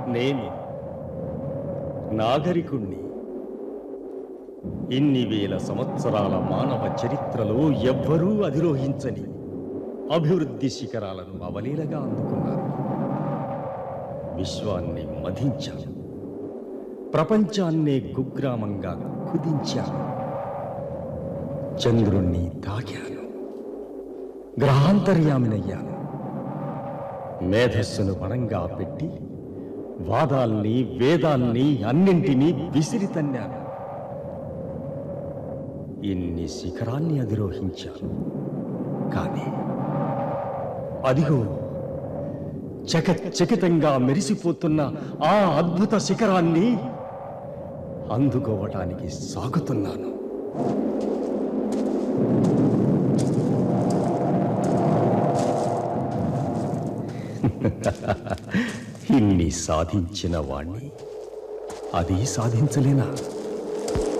నేను నాగరికుణ్ణి ఇన్ని వేల సంవత్సరాల మానవ చరిత్రలో ఎవ్వరూ అధిరోహించని అభివృద్ధి శిఖరాలను అవలీలగా అందుకున్నారు విశ్వాన్ని మధించాను ప్రపంచాన్నే కుగ్రామంగా కుదించాను చంద్రుణ్ణి తాకాను గ్రహాంతర్యామినయ్యాను మేధస్సును బలంగా పెట్టి వాదాల్ని వేదాల్ని అన్నింటినీ విసిరి తన్నాను ఇన్ని శిఖరాల్ని అధిరోహించాను కానీ అదిగో చకచకితంగా మెరిసిపోతున్న ఆ అద్భుత శిఖరాన్ని అందుకోవటానికి సాగుతున్నాను ఇన్ని సాధించిన వాణ్ణి అది సాధించలేనా